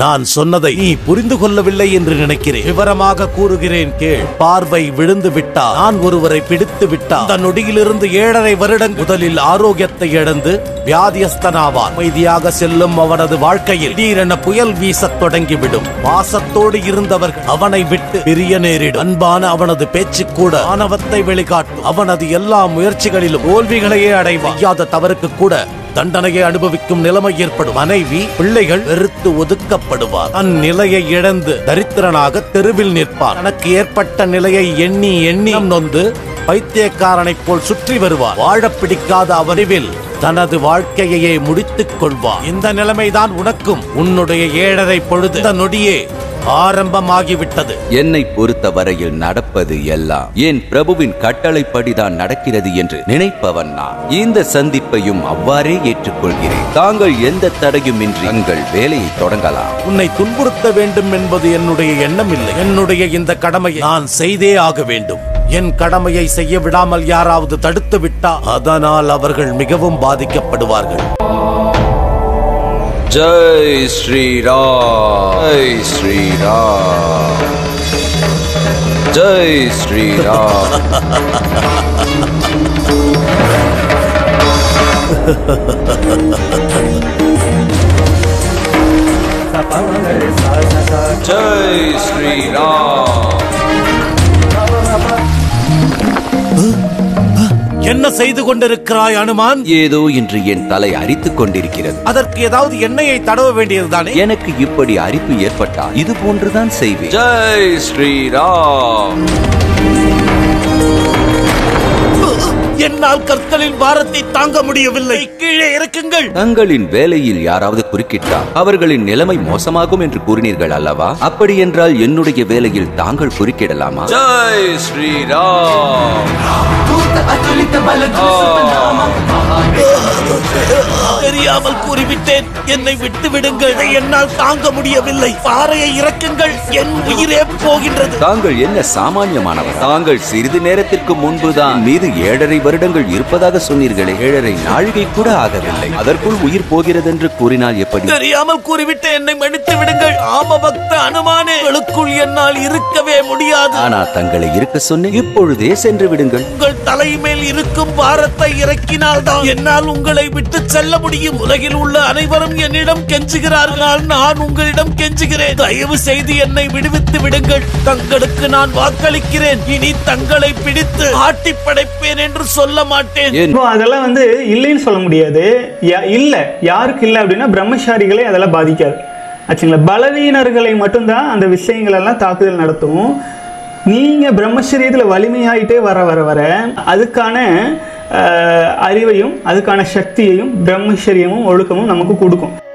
நான் சொன்னதை நீ புரிந்து கொள்ளவில்லை என்று நினைக்கிறேன் விவரமாக கூறுகிறேன் கேள் பார்வை விழுந்து விட்டா நான் ஒருவரை பிடித்து விட்டா அந்த நொடியிலிருந்து ஏழரை வருடம் முதலில் ஆரோக்கியத்தை இழந்து வியாதியஸ்தனாவான் அமைதியாக செல்லும் அவனது வாழ்க்கையில் திடீரென புயல் வீசத் தொடங்கிவிடும் பாசத்தோடு இருந்தவர்கள் அவனை விட்டு பிரிய நேரிடும் அன்பான அவனது பேச்சு கூட ஆணவத்தை வெளிக்காட்டும் அவனது எல்லா முயற்சிகளிலும் தோல்விகளையே அடைவான் செய்யாத தவறுக்கு கூட தண்டனையை அனுபவிக்கும் நிலைமை ஏற்படும் மனைவி பிள்ளைகள் வெறுத்து ஒதுக்கப்படுவார் அந்நிலையை இழந்து தரித்திரனாக தெருவில் நிற்பார் தனக்கு ஏற்பட்ட நிலையை எண்ணி எண்ணி நொந்து பைத்தியக்காரனைப் போல் சுற்றி வருவார் வாழப் பிடிக்காத அவரிவில் தனது வாழ்க்கையையே முடித்துக் கொள்வார் இந்த நிலைமைதான் உனக்கும் உன்னுடைய ஏழரை பொழுது இந்த நொடியே ஆரம்பமாகிவிட்டது என்னை பொறுத்த வரையில் நடப்பது எல்லாம் என் பிரபுவின் கட்டளைப்படிதான் நடக்கிறது என்று நினைப்பவன் நான் இந்த சந்திப்பையும் அவ்வாறே ஏற்றுக்கொள்கிறேன் தாங்கள் எந்த தடையுமின்றி தங்கள் வேலையை தொடங்கலாம் உன்னை துன்புறுத்த வேண்டும் என்பது என்னுடைய எண்ணம் இல்லை என்னுடைய இந்த கடமையை நான் செய்தே ஆக வேண்டும் என் கடமையை செய்ய விடாமல் யாராவது தடுத்து விட்டா அதனால் அவர்கள் மிகவும் பாதிக்கப்படுவார்கள் ஜெய் ஸ்ரீராம் ஜெய் ஸ்ரீராம் ஜெய் ஸ்ரீராம் ஜெய் ஸ்ரீராம் என்ன செய்து கொண்டிருக்கிறாய் அனுமான் ஏதோ இன்று என் தலை அரித்துக் கொண்டிருக்கிறது அதற்கு ஏதாவது எண்ணெயை தடவ வேண்டியதுதானே எனக்கு இப்படி அரிப்பு ஏற்பட்டால் இது போன்றுதான் செய்வேன் ஜெய் ஸ்ரீராம் என்னால் கற்களின் பாரத்தை தாங்க முடியவில்லை கீழே இறக்குங்கள் தங்களின் வேலையில் யாராவது குறுக்கிட்டால் அவர்களின் நிலைமை மோசமாகும் என்று கூறினீர்கள் அல்லவா அப்படி என்றால் என்னுடைய வேலையில் தாங்கள் குறுக்கிடலாமா ஜெய் ஸ்ரீராம் தெரியாமல் கூறிவிட்டேன் என்னை விட்டு விடுங்கள் இதை என்னால் தாங்க முடியவில்லை பாறையை இறக்குங்கள் என் உயிரே போகின்றது தாங்கள் என்ன சாமானியமானவர் தாங்கள் சிறிது நேரத்திற்கு முன்புதான் மீது ஏழரை வருடங்கள் இருப்பதாக சொன்னீர்களே ஏழரை நாழிகை கூட ஆகவில்லை அதற்குள் உயிர் போகிறது என்று கூறினால் எப்படி தெரியாமல் கூறிவிட்டு என்னை மன்னித்து விடுங்கள் ஆம பக்த அனுமானே உங்களுக்குள் என்னால் இருக்கவே முடியாது ஆனா தங்களை இருக்க சொன்னேன் இப்பொழுதே சென்று விடுங்கள் உங்கள் தலைமேல் இருக்கும் பாரத்தை இறக்கினால்தான் என்னால் உங்களை விட்டு செல்ல முடியும் உலகில் உள்ள அனைவரும் என்னிடம் கெஞ்சுகிறார்கள் நான் உங்களிடம் கெஞ்சுகிறேன் தயவு செய்து என்னை விடுவித்து விடுங்கள் தங்களுக்கு நான் வாக்களிக்கிறேன் இனி தங்களை பிடித்து ஆட்டி படைப்பேன் என்று சொல்ல மாட்டேன் என் இப்போ அதெல்லாம் வந்து இல்லைன்னு சொல்ல முடியாது யா- இல்ல யாருக்கு இல்லை அப்படின்னா பிரம்மச்சாரிகளை அதெல்லாம் பாதிக்காது ஆச்சுங்களா பலவீனர்களை மட்டும்தான் அந்த விஷயங்கள் எல்லாம் தாக்குதல் நடத்தும் நீங்க பிரம்மச்சரியத்துல வலிமையாயிட்டே வர வர வர அதுக்கான அஹ், அறிவையும் அதுக்கான சக்தியையும் பிரம்மச்சரியமும் ஒழுக்கமும் நமக்கு கொடுக்கும்